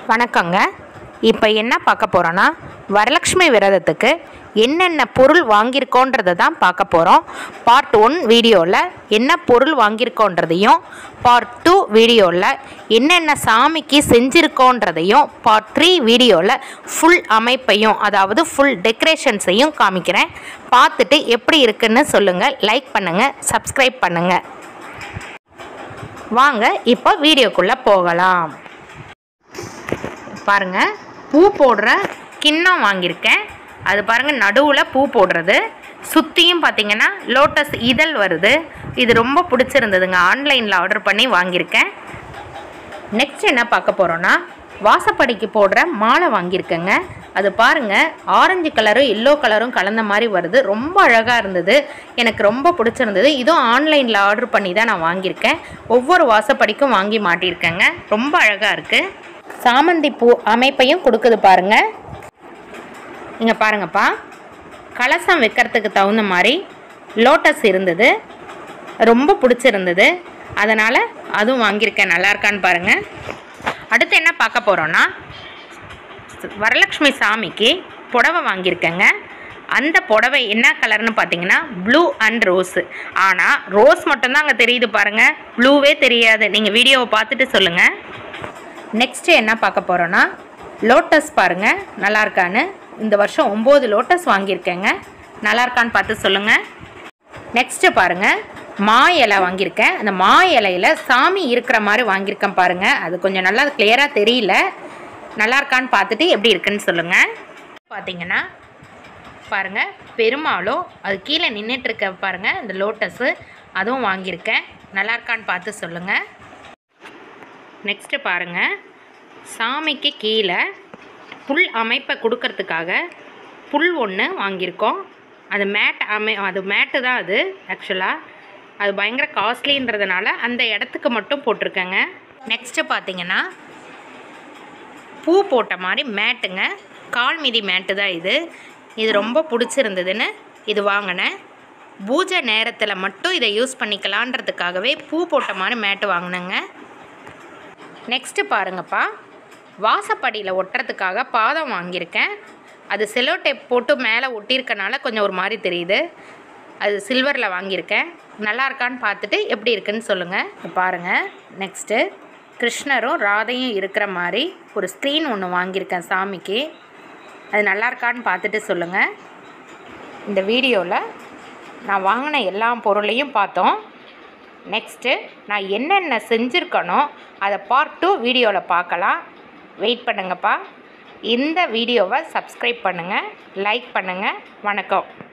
வணக்கங்க இப்போ என்ன பார்க்க போகிறோன்னா வரலட்சுமி விரதத்துக்கு என்னென்ன பொருள் வாங்கியிருக்கோன்றதை தான் பார்க்க போகிறோம் பார்ட் ஒன் வீடியோவில் என்ன பொருள் வாங்கியிருக்கோன்றதையும் பார்ட் டூ வீடியோவில் என்னென்ன சாமிக்கு செஞ்சுருக்கோன்றதையும் பார்ட் த்ரீ வீடியோவில் ஃபுல் அமைப்பையும் அதாவது ஃபுல் டெக்கரேஷன்ஸையும் காமிக்கிறேன் பார்த்துட்டு எப்படி இருக்குன்னு சொல்லுங்கள் லைக் பண்ணுங்கள் சப்ஸ்கிரைப் பண்ணுங்கள் வாங்க இப்போ வீடியோக்குள்ளே போகலாம் பாருங்க பூ போடுற கிண்ணம் வாங்கியிருக்கேன் அது பாருங்க நடுவில் பூ போடுறது சுற்றியும் பார்த்தீங்கன்னா லோட்டஸ் இதழ் வருது இது ரொம்ப பிடிச்சிருந்ததுங்க ஆன்லைனில் ஆர்டர் பண்ணி வாங்கியிருக்கேன் நெக்ஸ்ட் என்ன பார்க்க போகிறோன்னா வாசப்படிக்கு போடுற மாலை வாங்கியிருக்கேங்க அது பாருங்க ஆரஞ்சு கலரும் எல்லோ கலரும் கலந்த மாதிரி வருது ரொம்ப அழகாக இருந்தது எனக்கு ரொம்ப பிடிச்சிருந்தது இதுவும் ஆன்லைனில் ஆர்டர் பண்ணி தான் நான் வாங்கியிருக்கேன் ஒவ்வொரு வாசப்படிக்கும் வாங்கி மாட்டியிருக்கேங்க ரொம்ப அழகாக இருக்குது சாமந்தி பூ அமைப்பையும் கொடுக்குது பாருங்க இங்கே பாருங்கப்பா கலசம் வைக்கிறதுக்கு தகுந்த மாதிரி லோட்டஸ் இருந்தது ரொம்ப பிடிச்சிருந்தது அதனால் அதுவும் வாங்கியிருக்கேன் நல்லா இருக்கான்னு பாருங்கள் அடுத்து என்ன பார்க்க போகிறோன்னா வரலட்சுமி சாமிக்கு புடவை வாங்கியிருக்கேங்க அந்த புடவை என்ன கலர்னு பார்த்தீங்கன்னா ப்ளூ அண்ட் ரோஸு ஆனால் ரோஸ் மட்டும்தான் அங்கே தெரியுது பாருங்கள் ப்ளூவே தெரியாது நீங்கள் வீடியோவை பார்த்துட்டு சொல்லுங்கள் நெக்ஸ்ட்டு என்ன பார்க்க போகிறோன்னா லோட்டஸ் பாருங்கள் நல்லா இருக்கான்னு இந்த வருஷம் ஒம்பது லோட்டஸ் வாங்கியிருக்கேங்க நல்லா இருக்கான்னு பார்த்து சொல்லுங்கள் நெக்ஸ்ட்டு பாருங்கள் மா இலை வாங்கியிருக்கேன் அந்த மா இலையில் சாமி இருக்கிற மாதிரி வாங்கியிருக்கேன் பாருங்கள் அது கொஞ்சம் நல்லா கிளியராக தெரியல நல்லா இருக்கான்னு பார்த்துட்டு எப்படி இருக்குன்னு சொல்லுங்கள் பார்த்தீங்கன்னா பாருங்கள் பெருமாளும் அது கீழே நின்றுட்டு இருக்க பாருங்கள் இந்த லோட்டஸு அதுவும் வாங்கியிருக்கேன் நல்லா இருக்கான்னு பார்த்து சொல்லுங்கள் நெக்ஸ்ட்டு பாருங்கள் சாமிக்கு கீழே புல் அமைப்பை கொடுக்கறதுக்காக புல் ஒன்று வாங்கியிருக்கோம் அது மேட் அமை அது மேட்டு தான் அது ஆக்சுவலாக அது பயங்கர காஸ்ட்லின்றதுனால அந்த இடத்துக்கு மட்டும் போட்டிருக்கேங்க நெக்ஸ்ட்டு பார்த்தீங்கன்னா பூ போட்ட மாதிரி மேட்டுங்க கால் மிதி மேட்டு தான் இது இது ரொம்ப பிடிச்சிருந்ததுன்னு இது வாங்கினேன் பூஜை நேரத்தில் மட்டும் இதை யூஸ் பண்ணிக்கலான்றதுக்காகவே பூ போட்ட மாதிரி மேட்டு வாங்கினேங்க நெக்ஸ்ட்டு பாருங்கப்பா வாசப்படியில் ஒட்டுறதுக்காக பாதம் வாங்கியிருக்கேன் அது செலோ டேப் போட்டு மேலே ஒட்டியிருக்கனால கொஞ்சம் ஒரு மாதிரி தெரியுது அது சில்வரில் வாங்கியிருக்கேன் நல்லா இருக்கான்னு பார்த்துட்டு எப்படி இருக்குன்னு சொல்லுங்கள் இப்ப பாருங்கள் நெக்ஸ்ட்டு கிருஷ்ணரும் ராதையும் இருக்கிற மாதிரி ஒரு ஸ்க்ரீன் ஒன்று வாங்கியிருக்கேன் சாமிக்கு அது நல்லா இருக்கான்னு பார்த்துட்டு சொல்லுங்கள் இந்த வீடியோவில் நான் வாங்கின எல்லா பொருளையும் பார்த்தோம் நெக்ஸ்ட்டு நான் என்னென்ன செஞ்சுருக்கனோ அதை பார்ட் டூ வீடியோவில் பார்க்கலாம் வெயிட் பண்ணுங்கப்பா இந்த வீடியோவை சப்ஸ்கிரைப் பண்ணுங்கள் லைக் பண்ணுங்கள் வணக்கம்